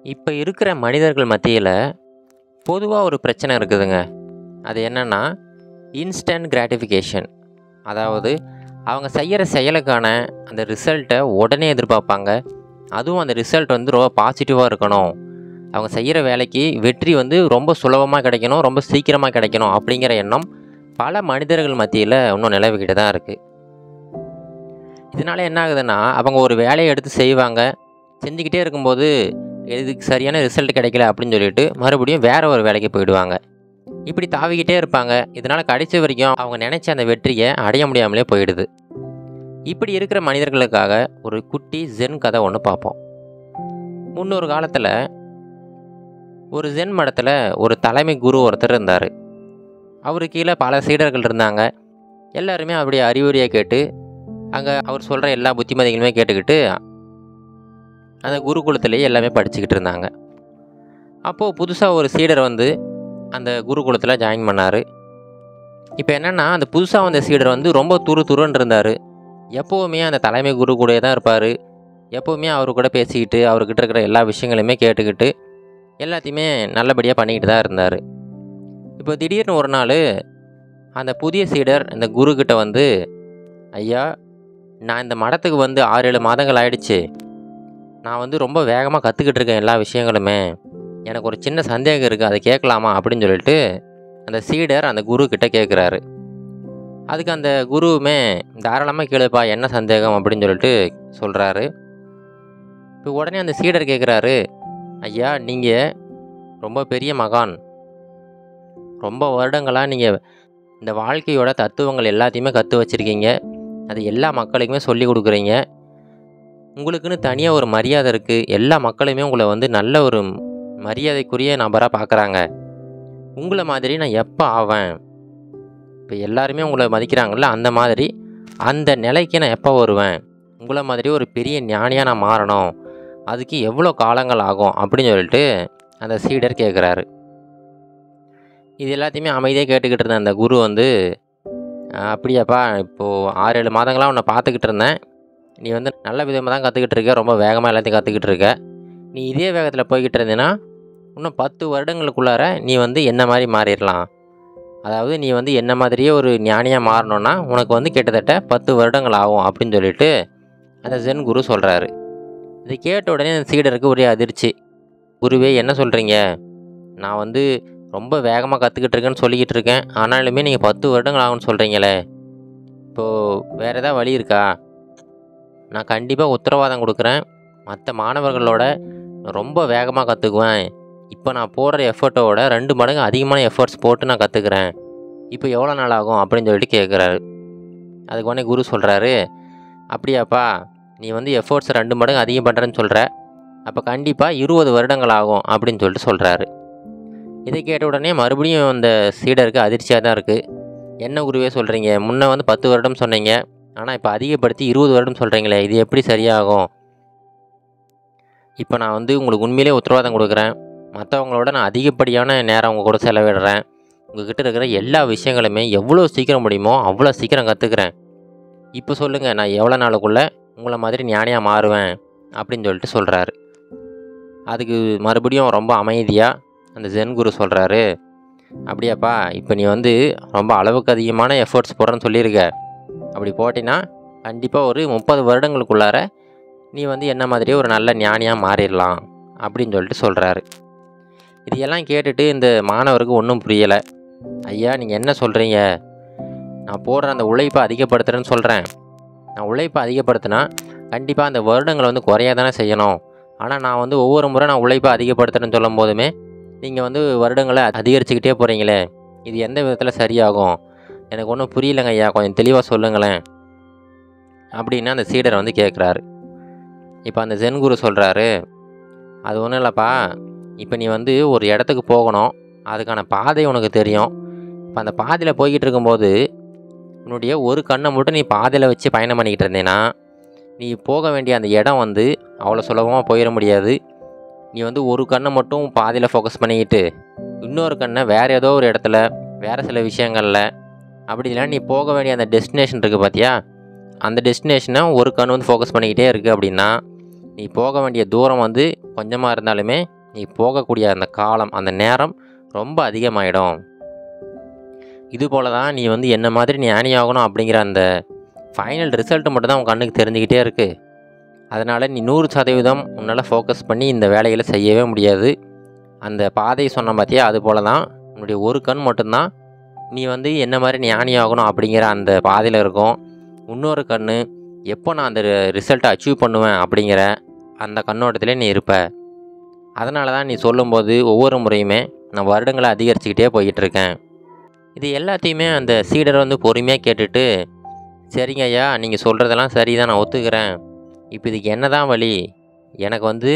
இப்போ இருக்கிற மனிதர்கள் மத்தியில் பொதுவாக ஒரு பிரச்சனை இருக்குதுங்க அது என்னென்னா இன்ஸ்டன்ட் கிராட்டிஃபிகேஷன் அதாவது அவங்க செய்கிற செயலுக்கான அந்த ரிசல்ட்டை உடனே எதிர்பார்ப்பாங்க அதுவும் அந்த ரிசல்ட் வந்து ரொம்ப பாசிட்டிவாக இருக்கணும் அவங்க செய்கிற வேலைக்கு வெற்றி வந்து ரொம்ப சுலபமாக கிடைக்கணும் ரொம்ப சீக்கிரமாக கிடைக்கணும் அப்படிங்கிற எண்ணம் பல மனிதர்கள் மத்தியில் இன்னும் நிலவிக்கிட்டு தான் இருக்குது இதனால் என்ன ஆகுதுன்னா அவங்க ஒரு வேலையை எடுத்து செய்வாங்க செஞ்சுக்கிட்டே இருக்கும்போது இதுக்கு சரியான ரிசல்ட் கிடைக்கல அப்படின்னு சொல்லிட்டு மறுபடியும் வேற ஒரு வேலைக்கு போயிடுவாங்க இப்படி தாவிக்கிட்டே இருப்பாங்க இதனால் கடைசி வரைக்கும் அவங்க நினச்ச அந்த வெற்றியை அடைய முடியாமலே போயிடுது இப்படி இருக்கிற மனிதர்களுக்காக ஒரு குட்டி ஜென் கதை ஒன்று பார்ப்போம் முன்னொரு காலத்தில் ஒரு ஜென் மடத்தில் ஒரு தலைமை குரு ஒருத்தர் இருந்தார் அவரு கீழே பல சீடர்கள் இருந்தாங்க எல்லாருமே அப்படியே அறிவுரையை கேட்டு அங்கே அவர் சொல்கிற எல்லா புத்திமதிகளுமே கேட்டுக்கிட்டு அந்த குருகுலத்திலேயே எல்லாமே படிச்சுக்கிட்டு இருந்தாங்க அப்போது புதுசாக ஒரு சீடர் வந்து அந்த குருகுலத்தில் ஜாயின் பண்ணார் இப்போ என்னென்னா அந்த புதுசாக வந்த சீடர் வந்து ரொம்ப துரு துருன்னு இருந்தார் எப்போவுமே அந்த தலைமை குரு கூடயே தான் இருப்பார் எப்போவுமே அவர் கூட பேசிக்கிட்டு அவர்கிட்ட இருக்கிற எல்லா விஷயங்களையுமே கேட்டுக்கிட்டு எல்லாத்தையுமே நல்லபடியாக பண்ணிக்கிட்டு தான் இருந்தார் இப்போ திடீர்னு ஒரு நாள் அந்த புதிய சீடர் இந்த குருக்கிட்ட வந்து ஐயா நான் இந்த மடத்துக்கு வந்து ஆறு ஏழு மாதங்கள் ஆயிடுச்சு நான் வந்து ரொம்ப வேகமாக கற்றுக்கிட்டு இருக்கேன் எல்லா விஷயங்களுமே எனக்கு ஒரு சின்ன சந்தேகம் இருக்குது அதை கேட்கலாமா அப்படின்னு சொல்லிட்டு அந்த சீடர் அந்த குரு கிட்ட கேட்குறாரு அதுக்கு அந்த குருவுமே தாராளமாக கேளுப்பா என்ன சந்தேகம் அப்படின்னு சொல்லிட்டு சொல்கிறாரு இப்போ உடனே அந்த சீடர் கேட்குறாரு ஐயா நீங்கள் ரொம்ப பெரிய மகான் ரொம்ப வருடங்களாக நீங்கள் இந்த வாழ்க்கையோட தத்துவங்கள் எல்லாத்தையுமே கற்று வச்சுருக்கீங்க அது எல்லா மக்களுக்குமே சொல்லி கொடுக்குறீங்க உங்களுக்குன்னு தனியாக ஒரு மரியாதை இருக்குது எல்லா மக்களுமே உங்களை வந்து நல்ல ஒரு மரியாதைக்குரிய நபராக பார்க்குறாங்க உங்களை மாதிரி நான் எப்போ ஆவேன் இப்போ எல்லாருமே உங்களை மதிக்கிறாங்கல்ல அந்த மாதிரி அந்த நிலைக்கு நான் எப்போ வருவேன் உங்களை மாதிரி ஒரு பெரிய ஞானியாக நான் மாறணும் அதுக்கு எவ்வளோ காலங்கள் ஆகும் அப்படின்னு சொல்லிட்டு அந்த சீடர் கேட்குறாரு இது எல்லாத்தையுமே அமைதியாக கேட்டுக்கிட்டு இருந்த அந்த குரு வந்து "ஆ, அப்படியாப்பா இப்போது ஆறு ஏழு மாதங்களாக உன்னை பார்த்துக்கிட்டு இருந்தேன் நீ வந்து நல்ல விதமாக தான் கற்றுக்கிட்டு இருக்க ரொம்ப வேகமாக எல்லாத்தையும் கற்றுக்கிட்டு இருக்க நீ இதே வேகத்தில் போய்கிட்டு இருந்தீன்னா இன்னும் பத்து வருடங்களுக்குள்ளார நீ வந்து என்ன மாதிரி மாறிடலாம் அதாவது நீ வந்து என்ன மாதிரியே ஒரு ஞானியாக மாறணும்னா உனக்கு வந்து கிட்டத்தட்ட பத்து வருடங்கள் ஆகும் அப்படின்னு சொல்லிட்டு அந்த ஜென் குரு சொல்கிறாரு இது கேட்ட உடனே அந்த சீடருக்கு ஒரே அதிர்ச்சி குருவே என்ன சொல்கிறீங்க நான் வந்து ரொம்ப வேகமாக கற்றுக்கிட்டு இருக்கேன்னு சொல்லிக்கிட்டு இருக்கேன் ஆனாலுமே நீங்கள் பத்து வருடங்கள் ஆகும்னு சொல்கிறீங்களே இப்போது வேறு ஏதாவது வழி இருக்கா நான் கண்டிப்பாக உத்தரவாதம் கொடுக்குறேன் மற்ற மாணவர்களோட ரொம்ப வேகமாக கற்றுக்குவேன் இப்போ நான் போடுற எஃபர்ட்டோட ரெண்டு மடங்கு அதிகமான எஃபர்ட்ஸ் போட்டு நான் கற்றுக்குறேன் இப்போ எவ்வளோ நாள் ஆகும் அப்படின்னு சொல்லிட்டு கேட்குறாரு அதுக்கு உடனே குரு சொல்கிறாரு அப்படியாப்பா நீ வந்து எஃபர்ட்ஸ் ரெண்டு மடங்கு அதிகம் பண்ணுறேன்னு சொல்கிற அப்போ கண்டிப்பாக இருபது வருடங்கள் ஆகும் அப்படின்னு சொல்லிட்டு சொல்கிறாரு இதை கேட்ட உடனே மறுபடியும் அந்த சீடருக்கு அதிர்ச்சியாக தான் இருக்குது என்ன குருவே சொல்கிறீங்க முன்ன வந்து பத்து வருடம் சொன்னீங்க ஆனால் இப்போ அதிகப்படுத்தி இருபது வருடம் சொல்கிறீங்களே இது எப்படி சரியாகும் இப்போ நான் வந்து உங்களுக்கு உண்மையிலே உத்தரவாதம் கொடுக்குறேன் மற்றவங்களோட நான் அதிகப்படியான நேரம் உங்கள் கூட செலவிடுறேன் உங்ககிட்ட இருக்கிற எல்லா விஷயங்களுமே எவ்வளோ சீக்கிரம் முடியுமோ அவ்வளோ சீக்கிரம் கற்றுக்குறேன் இப்போ சொல்லுங்கள் நான் எவ்வளோ நாளுக்குள்ளே உங்களை மாதிரி ஞானியாக மாறுவேன் அப்படின்னு சொல்லிட்டு சொல்கிறாரு அதுக்கு மறுபடியும் ரொம்ப அமைதியாக அந்த ஜென் குரு சொல்கிறாரு அப்படியாப்பா இப்போ நீ வந்து ரொம்ப அளவுக்கு அதிகமான எஃபர்ட்ஸ் போடுறேன்னு சொல்லியிருக்க அப்படி போட்டினா கண்டிப்பாக ஒரு முப்பது வருடங்களுக்குள்ளார நீ வந்து என்ன மாதிரியே ஒரு நல்ல ஞானியாக மாறிடலாம் அப்படின்னு சொல்லிட்டு சொல்கிறாரு இதையெல்லாம் கேட்டுட்டு இந்த மாணவருக்கு ஒன்றும் புரியலை ஐயா நீங்கள் என்ன சொல்கிறீங்க நான் போடுற அந்த உழைப்பை அதிகப்படுத்துகிறேன்னு சொல்கிறேன் நான் உழைப்பை அதிகப்படுத்தினா கண்டிப்பாக அந்த வருடங்களை வந்து குறைய தானே செய்யணும் ஆனால் நான் வந்து ஒவ்வொரு முறை நான் உழைப்பை அதிகப்படுத்துகிறேன்னு சொல்லும் போதுமே நீங்கள் வந்து வருடங்களை அதிகரிச்சுக்கிட்டே போகிறீங்களே இது எந்த விதத்தில் சரியாகும் எனக்கு ஒன்றும் புரியலைங்க ஐயா கொஞ்சம் தெளிவாக சொல்லுங்களேன் அப்படின்னு அந்த சீடர் வந்து கேட்குறாரு இப்போ அந்த ஜென் குரு சொல்கிறாரு அது ஒன்றும் இல்லைப்பா இப்போ நீ வந்து ஒரு இடத்துக்கு போகணும் அதுக்கான பாதை உனக்கு தெரியும் இப்போ அந்த பாதையில் போய்கிட்டு இருக்கும்போது உன்னுடைய ஒரு கண்ணை மட்டும் நீ பாதையில் வச்சு பயணம் பண்ணிக்கிட்டு இருந்தேன்னா நீ போக வேண்டிய அந்த இடம் வந்து அவ்வளோ சுலபமாக போயிட முடியாது நீ வந்து ஒரு கண்ணை மட்டும் பாதையில் ஃபோக்கஸ் பண்ணிக்கிட்டு இன்னொரு கண்ணை வேறு ஏதோ ஒரு இடத்துல வேறு சில விஷயங்களில் அப்படி இல்லைனா நீ போக வேண்டிய அந்த டெஸ்டினேஷன் இருக்குது பார்த்தியா அந்த டெஸ்டினேஷனை ஒரு கண் வந்து ஃபோக்கஸ் பண்ணிக்கிட்டே இருக்குது அப்படின்னா நீ போக வேண்டிய தூரம் வந்து கொஞ்சமாக இருந்தாலுமே நீ போகக்கூடிய அந்த காலம் அந்த நேரம் ரொம்ப அதிகமாயிடும் இது போல தான் நீ வந்து என்ன மாதிரி நீ ஆனி ஆகணும் அப்படிங்கிற அந்த ஃபைனல் ரிசல்ட் மட்டும் தான் உன் கண்ணுக்கு தெரிஞ்சுக்கிட்டே இருக்குது அதனால் நீ நூறு சதவீதம் உன்னால் ஃபோக்கஸ் பண்ணி இந்த வேலைகளை செய்யவே முடியாது அந்த பாதை சொன்ன பார்த்தியா அது போல தான் உன்னுடைய ஒரு கண் மட்டும்தான் நீ வந்து என்ன மாதிரி நீ ஆனி ஆகணும் அப்படிங்கிற அந்த பாதையில் இருக்கும் இன்னொரு கண் எப்போ நான் அந்த ரிசல்ட்டை அச்சீவ் பண்ணுவேன் அப்படிங்கிற அந்த கண்ணோட்டத்திலே நீ இருப்ப அதனால தான் நீ சொல்லும்போது ஒவ்வொரு முறையுமே நான் வருடங்களை அதிகரிச்சுக்கிட்டே போய்கிட்டு இருக்கேன் இது எல்லாத்தையுமே அந்த சீடர் வந்து பொறுமையாக கேட்டுட்டு சரிங்க ஐயா நீங்கள் சொல்கிறதெல்லாம் சரி தான் நான் ஒத்துக்கிறேன் இப்போ இதுக்கு என்ன தான் வழி எனக்கு வந்து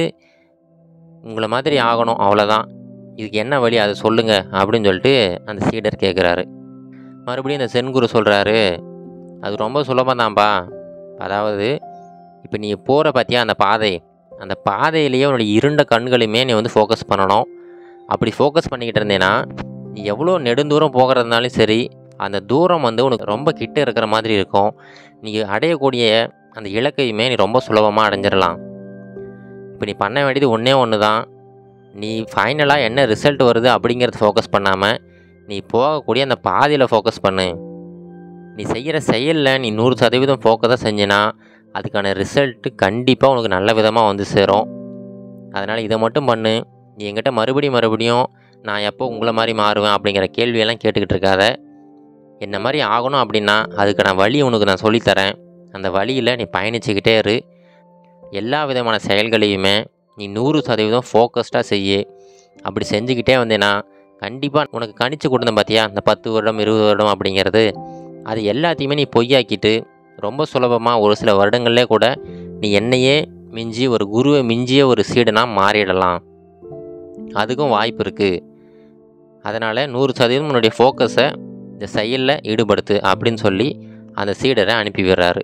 உங்களை மாதிரி ஆகணும் அவ்வளோதான் இதுக்கு என்ன வழி அதை சொல்லுங்கள் அப்படின்னு சொல்லிட்டு அந்த சீடர் கேட்குறாரு மறுபடியும் இந்த சென்குரு சொல்கிறாரு அது ரொம்ப சுலபம்தான்ப்பா அதாவது இப்போ நீ போகிற பார்த்தியா அந்த பாதை அந்த பாதையிலேயே உன்னுடைய இருண்ட கண்களையுமே நீ வந்து ஃபோக்கஸ் பண்ணணும் அப்படி ஃபோக்கஸ் பண்ணிக்கிட்டு இருந்தேன்னா நீ எவ்வளோ நெடுந்தூரம் போகிறதுனாலும் சரி அந்த தூரம் வந்து உனக்கு ரொம்ப கிட்ட இருக்கிற மாதிரி இருக்கும் நீ அடையக்கூடிய அந்த இலக்கையுமே நீ ரொம்ப சுலபமாக அடைஞ்சிடலாம் இப்போ நீ பண்ண வேண்டியது ஒன்றே ஒன்று தான் நீ ஃபைனலாக என்ன ரிசல்ட் வருது அப்படிங்கிறத ஃபோக்கஸ் பண்ணாமல் நீ போகக்கூடிய அந்த பாதையில் ஃபோக்கஸ் பண்ணு நீ செய்கிற செயலில் நீ நூறு சதவீதம் ஃபோக்கஸாக செஞ்சினா அதுக்கான ரிசல்ட்டு கண்டிப்பாக உனக்கு நல்ல விதமாக வந்து சேரும் அதனால் இதை மட்டும் பண்ணு நீ என்கிட்ட மறுபடியும் மறுபடியும் நான் எப்போ உங்களை மாதிரி மாறுவேன் அப்படிங்கிற கேள்வியெல்லாம் கேட்டுக்கிட்டு இருக்காத என்ன மாதிரி ஆகணும் அப்படின்னா அதுக்கான வழி உனக்கு நான் சொல்லித்தரேன் அந்த வழியில் நீ பயணிச்சுக்கிட்டே இரு எல்லா விதமான செயல்களையுமே நீ நூறு சதவீதம் ஃபோக்கஸ்டாக செய்யு அப்படி செஞ்சுக்கிட்டே வந்தேன்னா கண்டிப்பாக உனக்கு கணிச்சு கொடுத்தேன் பார்த்தியா இந்த பத்து வருடம் இருபது வருடம் அப்படிங்கிறது அது எல்லாத்தையுமே நீ பொய்யாக்கிட்டு ரொம்ப சுலபமாக ஒரு சில வருடங்கள்லே கூட நீ என்னையே மிஞ்சி ஒரு குருவை மிஞ்சிய ஒரு சீடனாக மாறிடலாம் அதுக்கும் வாய்ப்பு இருக்குது அதனால் நூறு சதவீதம் உன்னுடைய ஃபோக்கஸை இந்த செயலில் ஈடுபடுத்து அப்படின்னு சொல்லி அந்த சீடரை அனுப்பி விடுறாரு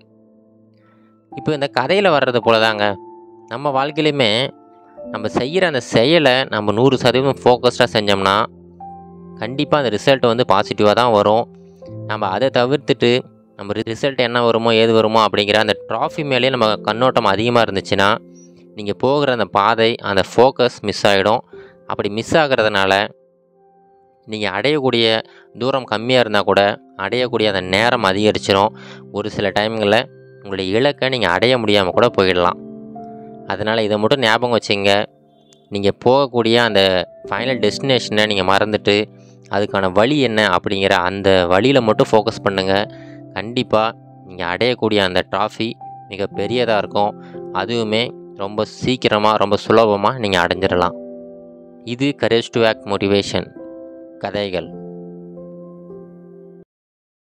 இப்போ இந்த கதையில் வர்றது போல தாங்க நம்ம வாழ்க்கையிலுமே நம்ம செய்கிற அந்த செயலை நம்ம நூறு சதவீதம் ஃபோக்கஸ்டாக செஞ்சோம்னா கண்டிப்பாக அந்த ரிசல்ட் வந்து பாசிட்டிவாக தான் வரும் நம்ம அதை தவிர்த்துட்டு நம்ம ரிசல்ட் என்ன வருமோ ஏது வருமோ அப்படிங்கிற அந்த ட்ராஃபி மேலேயே நம்ம கண்ணோட்டம் அதிகமாக இருந்துச்சுன்னா நீங்கள் போகிற அந்த பாதை அந்த ஃபோக்கஸ் மிஸ் ஆகிடும் அப்படி மிஸ் ஆகிறதுனால நீங்கள் அடையக்கூடிய தூரம் கம்மியாக இருந்தால் கூட அடையக்கூடிய அந்த நேரம் அதிகரிச்சிடும் ஒரு சில டைம்களில் உங்களுடைய இலக்கை நீங்கள் அடைய முடியாமல் கூட போயிடலாம் அதனால் இதை மட்டும் ஞாபகம் வச்சுங்க நீங்கள் போகக்கூடிய அந்த ஃபைனல் டெஸ்டினேஷனை நீங்கள் மறந்துட்டு அதுக்கான வழி என்ன அப்படிங்கிற அந்த வழியில் மட்டும் ஃபோக்கஸ் பண்ணுங்கள் கண்டிப்பாக நீங்கள் அடையக்கூடிய அந்த ட்ராஃபி மிக பெரியதாக இருக்கும் அதுவுமே ரொம்ப சீக்கிரமாக ரொம்ப சுலபமாக நீங்கள் அடைஞ்சிடலாம் இது கரேஜ் டு ஆக்ட் மோட்டிவேஷன் கதைகள்